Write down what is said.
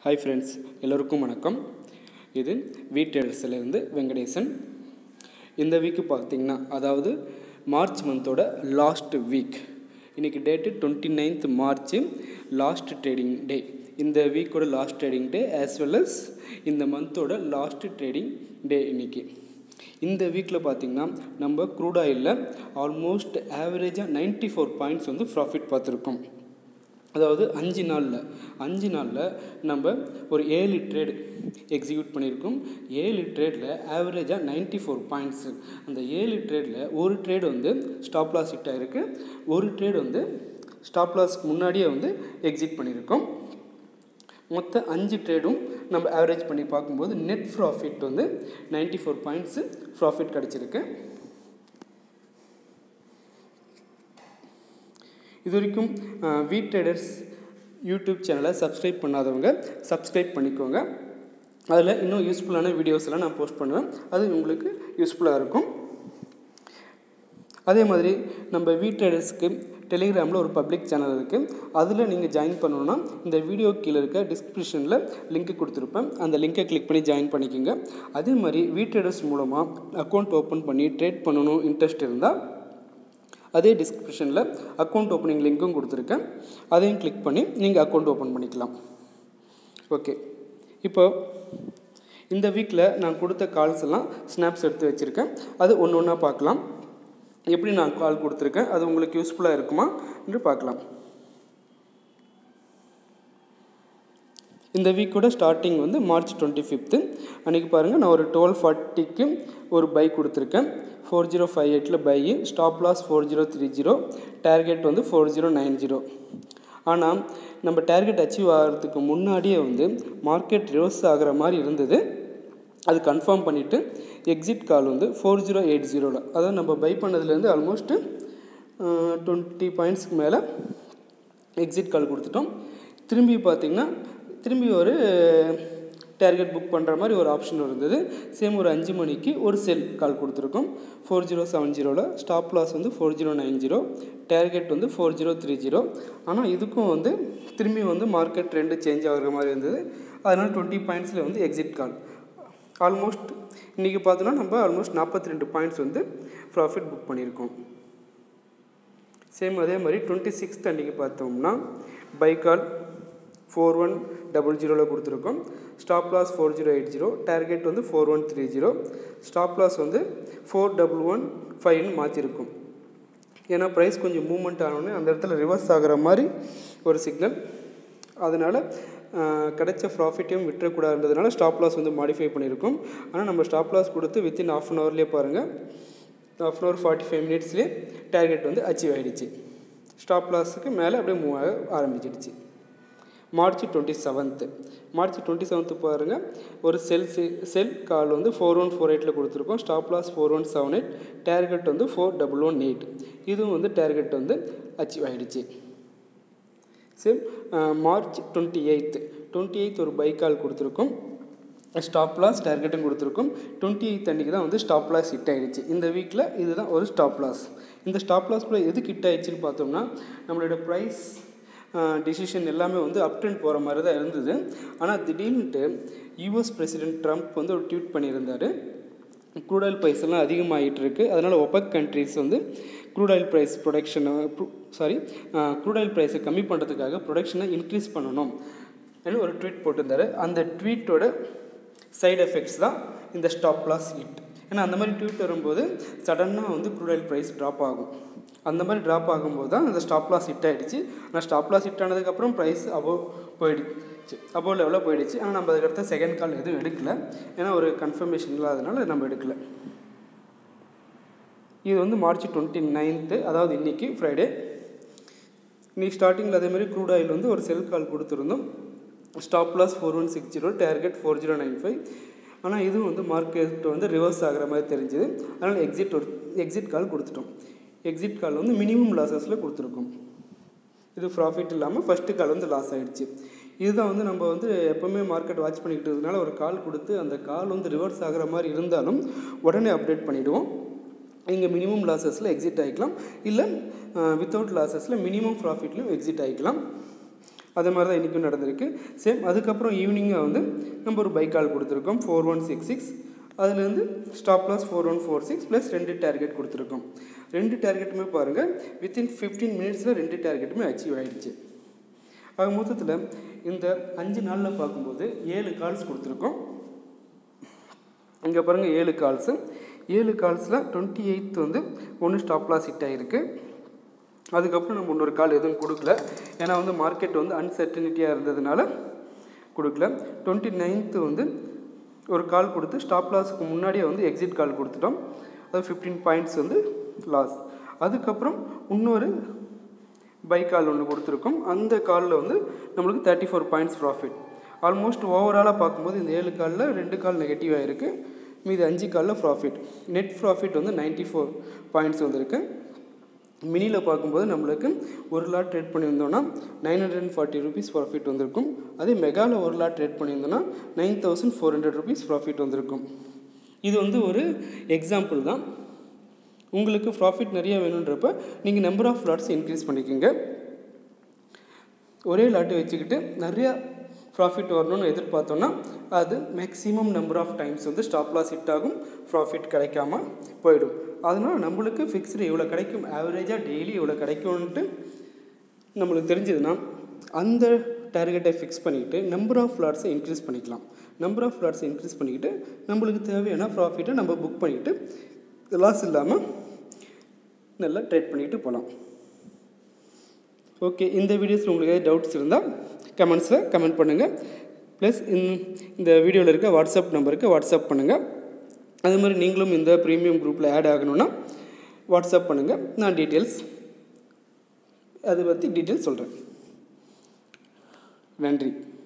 hi friends எல்லோருக்கும் வணக்கம் இது வீட்டரசிலிருந்து வெங்கடேசன் இந்த வீக்கு பார்த்தீங்கன்னா அதாவது மார்ச் மந்தோட லாஸ்ட் வீக் இன்றைக்கி date twenty ninth March last trading day இந்த வீக்கோட last trading day as well as இந்த மந்தோட லாஸ்ட் ட்ரேடிங் டே இன்னைக்கு இந்த வீக்கில் பார்த்தீங்கன்னா நம்ம க்ரூட் ஆயிலில் ஆல்மோஸ்ட் ஆவரேஜாக நைன்ட்டி ஃபோர் பாயிண்ட்ஸ் வந்து ப்ராஃபிட் பார்த்துருக்கோம் அதாவது அஞ்சு நாளில் அஞ்சு நாளில் நம்ம ஒரு ஏழு ட்ரேடு எக்ஸிக்யூட் பண்ணியிருக்கோம் ஏழு ட்ரேடில் ஆவரேஜாக நைன்ட்டி ஃபோர் பாயிண்ட்ஸு அந்த ஏழு ட்ரேடில் ஒரு ட்ரேடு வந்து ஸ்டாப் லாஸ் ஹிட் ஆகிருக்கு ஒரு ட்ரேடு வந்து ஸ்டாப் லாஸ்க்கு முன்னாடியே வந்து எக்ஸிட் பண்ணியிருக்கோம் மொத்த அஞ்சு ட்ரேடும் நம்ம ஆவரேஜ் பண்ணி பார்க்கும்போது நெட் ப்ராஃபிட் வந்து நைன்ட்டி ஃபோர் பாயிண்ட்ஸு ப்ராஃபிட் கிடச்சிருக்கு இது வரைக்கும் வி ட்ரேடர்ஸ் யூடியூப் சேனலை சப்ஸ்கிரைப் பண்ணாதவங்க சப்ஸ்கிரைப் பண்ணிக்கோங்க அதில் இன்னும் யூஸ்ஃபுல்லான வீடியோஸ் எல்லாம் நான் போஸ்ட் பண்ணுவேன் அது உங்களுக்கு யூஸ்ஃபுல்லாக இருக்கும் அதே மாதிரி நம்ம வி ட்ரேடர்ஸ்க்கு டெலிகிராமில் ஒரு பப்ளிக் சேனல் இருக்குது அதில் நீங்கள் ஜாயின் பண்ணணுன்னா இந்த வீடியோ கீழே இருக்க டிஸ்கிரிப்ஷனில் லிங்க் கொடுத்துருப்பேன் அந்த லிங்கை கிளிக் பண்ணி ஜாயின் பண்ணிக்கோங்க அதே மாதிரி வி ட்ரேடர்ஸ் மூலமாக அக்கௌண்ட் ஓப்பன் பண்ணி ட்ரேட் பண்ணணும் இன்ட்ரெஸ்ட் இருந்தால் அதே டிஸ்கிரிப்ஷனில் அக்கௌண்ட் ஓப்பனிங் லிங்க்கும் கொடுத்துருக்கேன் அதையும் கிளிக் பண்ணி நீங்கள் அக்கௌண்ட் ஓப்பன் பண்ணிக்கலாம் ஓகே இப்போ இந்த வீக்கில் நான் கொடுத்த கால்ஸ் எல்லாம் ஸ்னாப்ஸ் எடுத்து வச்சுருக்கேன் அது ஒன்று ஒன்றா பார்க்கலாம் எப்படி நான் கால் கொடுத்துருக்கேன் அது உங்களுக்கு யூஸ்ஃபுல்லாக இருக்குமா என்று பார்க்கலாம் இந்த வீக்கோட ஸ்டார்டிங் வந்து மார்ச் டுவெண்ட்டி ஃபிஃப்த்து அன்றைக்கி பாருங்கள் நான் ஒரு டுவெல் ஃபார்ட்டிக்கு ஒரு பை கொடுத்துருக்கேன் ஃபோர் ஜீரோ ஃபைவ் எயிட்டில் buy stop loss four zero three zero target வந்து ஃபோர் ஜீரோ நைன் ஜீரோ ஆனால் நம்ம டார்கெட் அச்சீவ் ஆகிறதுக்கு முன்னாடியே வந்து மார்க்கெட் ரிவர்ஸ் ஆகிற மாதிரி இருந்தது அது கன்ஃபார்ம் பண்ணிவிட்டு எக்ஸிட் கால் வந்து ஃபோர் ஜீரோ எயிட் ஜீரோவில் அதாவது நம்ம பை பண்ணதுலேருந்து ஆல்மோஸ்ட்டு டுவெண்ட்டி பாயிண்ட்ஸ்க்கு மேலே எக்ஸிட் கால் கொடுத்துட்டோம் திரும்பி பார்த்திங்கன்னா திரும்பி ஒரு டார்கெட் புக் பண்ணுற மாதிரி ஒரு ஆப்ஷன் இருந்தது சேம் ஒரு அஞ்சு மணிக்கு ஒரு செல் கால் கொடுத்துருக்கோம் ஃபோர் ஜீரோ செவன் ஜீரோவில் ஸ்டாப் லாஸ் வந்து four zero nine zero target வந்து ஃபோர் ஜீரோ த்ரீ ஜீரோ ஆனால் இதுக்கும் வந்து திரும்பி வந்து மார்க்கெட் ட்ரெண்டு சேஞ்ச் ஆகிற மாதிரி இருந்தது அதனால் டுவெண்ட்டி பாயிண்ட்ஸில் வந்து எக்ஸிட் கால் ஆல்மோஸ்ட் இன்றைக்கி பார்த்தோன்னா நம்ம ஆல்மோஸ்ட் நாற்பத்தி ரெண்டு பாயிண்ட்ஸ் வந்து ப்ராஃபிட் புக் பண்ணியிருக்கோம் சேம் அதே மாதிரி டுவெண்ட்டி சிக்ஸ்த் அன்றைக்கி பார்த்தோம்னா buy call four one double ஜீரோவில் கொடுத்துருக்கோம் stop loss four zero eight zero target வந்து four one three zero stop loss வந்து ஃபோர் டபுள் ஒன் ஃபைவ்னு மாற்றிருக்கும் ஏன்னா ப்ரைஸ் கொஞ்சம் மூவ்மெண்ட் ஆனோடனே அந்த இடத்துல ரிவர்ஸ் ஆகிற மாதிரி ஒரு சிக்னல் அதனால் கிடைச்ச ப்ராஃபிட்டையும் விட்டுறக்கூடாதுன்றதுனால ஸ்டாப் லாஸ் வந்து மாடிஃபை பண்ணியிருக்கோம் ஆனால் நம்ம ஸ்டாப் லாஸ் கொடுத்து வித்தின் ஆஃப் அன் ஹவர்லேயே பாருங்கள் of an hour forty five மினிட்ஸ்லேயே டார்கெட் வந்து அச்சீவ் ஆகிடுச்சு ஸ்டாப் லாஸுக்கு மேலே அப்படியே மூவ் ஆக ஆரம்பிச்சிடுச்சு March twenty seventh March twenty seventh பாருங்கள் ஒரு செல் செல் கால் வந்து ஃபோர் ஒன் ஃபோர் எயிட்டில் கொடுத்துருக்கோம் stop loss four one seven eight target வந்து ஃபோர் டபுள் ஒன் எயிட் இதுவும் வந்து டேர்கெட் வந்து அச்சீவ் ஆகிடுச்சு same March twenty eighth twenty eighth ஒரு பைக் கால் கொடுத்துருக்கோம் ஸ்டாப் லாஸ் டார்கெட்டும் கொடுத்துருக்கோம் டுவெண்ட்டி எயித் அன்றைக்கி தான் வந்து ஸ்டாப் லாஸ் ஹிட் ஆகிடுச்சு இந்த வீக்கில் இதுதான் ஒரு ஸ்டாப் லாஸ் இந்த ஸ்டாப் லாஸ் கூட எதுக்கு ஹிட் ஆகிடுச்சின்னு பார்த்தோம்னா நம்மளோட ப்ரைஸ் டிசிஷன் எல்லாமே வந்து அப் ட்ரெண்ட் போகிற மாதிரி தான் இருந்தது ஆனால் திடீர்னுட்டு யூஎஸ் பிரசிடென்ட் ட்ரம்ப் வந்து ஒரு ட்வீட் பண்ணியிருந்தார் க்ரூட் ஆயில் ப்ரைஸ் எல்லாம் அதிகமாகிட்டு இருக்குது அதனால் ஒபக் கண்ட்ரிஸ் வந்து க்ரூட் ஆயில் ப்ரைஸ் ப்ரொடக்ஷனை சாரி க்ரூட் ஆயில் ப்ரைஸை கம்மி பண்ணுறதுக்காக ப்ரொடக்ஷனை இன்க்ரீஸ் பண்ணணும் ஒரு ட்வீட் போட்டிருந்தார் அந்த ட்வீட்டோட சைடு எஃபெக்ட்ஸ் தான் இந்த ஸ்டாப் லாஸ் ஹிட் ஏன்னா அந்த மாதிரி ட்வீட் வரும்போது சடனாக வந்து க்ரூட் ஆயில் ப்ரைஸ் ட்ராப் ஆகும் அந்த மாதிரி ட்ராப் ஆகும்போது தான் அந்த ஸ்டாப் லாஸ் ஹிட் ஆகிடுச்சு ஆனால் ஸ்டாப் லாஸ் ஹிட் ஆனதுக்கப்புறம் ப்ரைஸ் அபோவ் போயிடுச்சு அபோவ் லெவலில் போயிடுச்சு ஆனால் நம்ம அதுக்கடுத்த செகண்ட் கால் எதுவும் எடுக்கல ஏன்னா ஒரு கன்ஃபர்மேஷன் இல்லாதனால நம்ம எடுக்கல இது வந்து மார்ச் டுவெண்ட்டி நைன்த்து அதாவது இன்றைக்கி ஃப்ரைடே இன்றைக்கி ஸ்டார்டிங்கில் அதேமாதிரி க்ரூட் ஆயில் வந்து ஒரு செல் கால் கொடுத்துருந்தோம் stop loss four one six zero target four zero nine five ஆனால் இதுவும் வந்து மார்க்கெட் வந்து ரிவர்ஸ் ஆகிற மாதிரி தெரிஞ்சுது அதனால் எக்ஸிட் ஒரு எக்ஸிட் கால் கொடுத்துட்டோம் எக்ஸிட் கால் வந்து மினிமம் லாஸஸில் கொடுத்துருக்கோம் இது ப்ராஃபிட் இல்லாமல் ஃபஸ்ட்டு கால் வந்து லாஸ் ஆகிடுச்சு இதுதான் வந்து நம்ம வந்து எப்போவுமே மார்க்கெட் வாட்ச் பண்ணிக்கிட்டதுனால ஒரு கால் கொடுத்து அந்த கால் வந்து ரிவர்ஸ் ஆகிற மாதிரி இருந்தாலும் உடனே அப்டேட் பண்ணிவிடுவோம் இங்கே மினிமம் லாஸஸில் எக்ஸிட் ஆகிக்கலாம் இல்லை வித்தவுட் லாஸஸில் மினிமம் ப்ராஃபிட்லையும் எக்ஸிட் ஆகிக்கலாம் அதே மாதிரி தான் இன்றைக்கும் நடந்திருக்கு சேம் அதுக்கப்புறம் ஈவினிங்காக வந்து நம்ம ஒரு பைக் கால் கொடுத்துருக்கோம் ஃபோர் ஒன் சிக்ஸ் சிக்ஸ் அதுலேருந்து stop loss four one four six plus ரெண்டு டார்கெட் கொடுத்துருக்கோம் ரெண்டு டார்கெட்டுமே பாருங்கள் வித்தின் ஃபிஃப்டீன் மினிட்ஸில் ரெண்டு டார்கெட்டுமே அச்சீவ் ஆகிடுச்சு ஆக மொத்தத்தில் இந்த அஞ்சு நாளில் பார்க்கும்போது ஏழு கால்ஸ் கொடுத்துருக்கோம் இங்கே பாருங்கள் ஏழு கால்ஸு ஏழு கால்ஸில் டுவெண்ட்டி எயித் வந்து ஒன்று ஸ்டாப் லாஸ் ஹிட் ஆகிருக்கு அதுக்கப்புறம் நம்ம இன்னொரு கால் எதுவும் கொடுக்கல ஏன்னா வந்து மார்க்கெட் வந்து அன்சர்டனிட்டியாக இருந்ததுனால கொடுக்கல டுவெண்ட்டி நைன்த்து வந்து ஒரு கால் கொடுத்து ஸ்டாப் லாஸுக்கு முன்னாடியே வந்து எக்ஸிட் கால் கொடுத்துட்டோம் அது ஃபிஃப்டீன் பாயிண்ட்ஸ் வந்து லாஸ் அதுக்கப்புறம் இன்னொரு பை கால் ஒன்று கொடுத்துருக்கோம் அந்த காலில் வந்து நம்மளுக்கு thirty four points profit almost ஓவராலாக பார்க்கும்போது இந்த ஏழு காலில் ரெண்டு கால் நெகட்டிவாக இருக்குது மீது அஞ்சு காலில் ப்ராஃபிட் நெட் ப்ராஃபிட் வந்து நைன்ட்டி ஃபோர் பாயிண்ட்ஸ் வந்திருக்கு மினியில் பார்க்கும்போது நம்மளுக்கு ஒரு லாட் ட்ரேட் பண்ணியிருந்தோன்னா nine hundred and forty rupees profit வந்திருக்கும் அதே மெகாவில் ஒரு லாட் ட்ரேட் பண்ணியிருந்தோன்னா nine thousand four hundred rupees profit வந்திருக்கும் இது வந்து ஒரு எக்ஸாம்பிள் தான் உங்களுக்கு ப்ராஃபிட் நிறைய வேணுன்றப்ப நீங்கள் நம்பர் ஆஃப் லாட்ஸ் இன்க்ரீஸ் பண்ணிக்கோங்க ஒரே லாட்டு வச்சுக்கிட்டு நிறையா ப்ராஃபிட் வரணும்னு எதிர்பார்த்தோன்னா அது மேக்ஸிமம் நம்பர் ஆஃப் டைம்ஸ் வந்து ஸ்டாப் லாஸ் ஹிட் ஆகும் ப்ராஃபிட் கிடைக்காம போயிடும் அதனால் நம்மளுக்கு ஃபிக்ஸ்டு இவ்வளோ கிடைக்கும் ஆவரேஜாக டெய்லி இவ்வளோ கிடைக்கும்ன்ட்டு நம்மளுக்கு தெரிஞ்சதுன்னா அந்த டார்கெட்டை ஃபிக்ஸ் பண்ணிக்கிட்டு நம்பர் ஆஃப் லாட்ஸை இன்க்ரீஸ் பண்ணிக்கலாம் நம்பர் ஆஃப் லாட்ஸை இன்க்ரீஸ் பண்ணிக்கிட்டு நம்மளுக்கு தேவையான ப்ராஃபிட்டை நம்ம புக் பண்ணிக்கிட்டு லாஸ் இல்லாமல் நல்லா ட்ரேட் பண்ணிக்கிட்டு போகலாம் ஓகே இந்த வீடியோஸில் உங்களுக்கு ஏதாவது டவுட்ஸ் இருந்தால் கமெண்ட்ஸில் கமெண்ட் பண்ணுங்கள் ப்ளஸ் இந்த வீடியோவில் இருக்க வாட்ஸ்அப் நம்பருக்கு வாட்ஸ்அப் பண்ணுங்கள் அதே மாதிரி நீங்களும் இந்த ப்ரீமியம் குரூப்பில் ஆட் ஆகணும்னா வாட்ஸ்அப் பண்ணுங்கள் நான் டீட்டெயில்ஸ் அதை பற்றி டீட்டெயில்ஸ் சொல்கிறேன் நன்றி